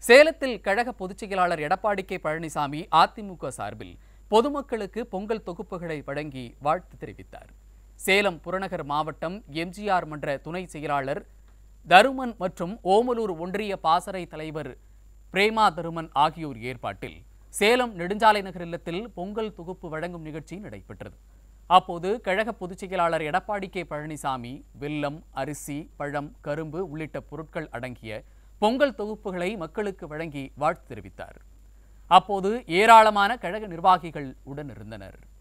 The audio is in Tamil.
சேலத்தில் கழக பொதுச் செயலாளர் எடப்பாடி கே பழனிசாமி அதிமுக சார்பில் பொதுமக்களுக்கு பொங்கல் தொகுப்புகளை வழங்கி வாழ்த்து தெரிவித்தார் சேலம் புறநகர் மாவட்டம் எம்ஜிஆர் மன்ற துணை செயலாளர் தருமன் மற்றும் ஓமலூர் ஒன்றிய பாசறை தலைவர் பிரேமா தருமன் ஆகியோர் ஏற்பாட்டில் சேலம் நெடுஞ்சாலை நகர் இல்லத்தில் பொங்கல் தொகுப்பு வழங்கும் நிகழ்ச்சி நடைபெற்றது அப்போது கழக பொதுச் செயலாளர் எடப்பாடி கே பழனிசாமி வெல்லம் அரிசி பழம் கரும்பு உள்ளிட்ட பொருட்கள் அடங்கிய பொங்கல் தொகுப்புகளை மக்களுக்கு வழங்கி வாழ்த்து தெரிவித்தார் அப்போது ஏராளமான கழக நிர்வாகிகள் உடனிருந்தனர்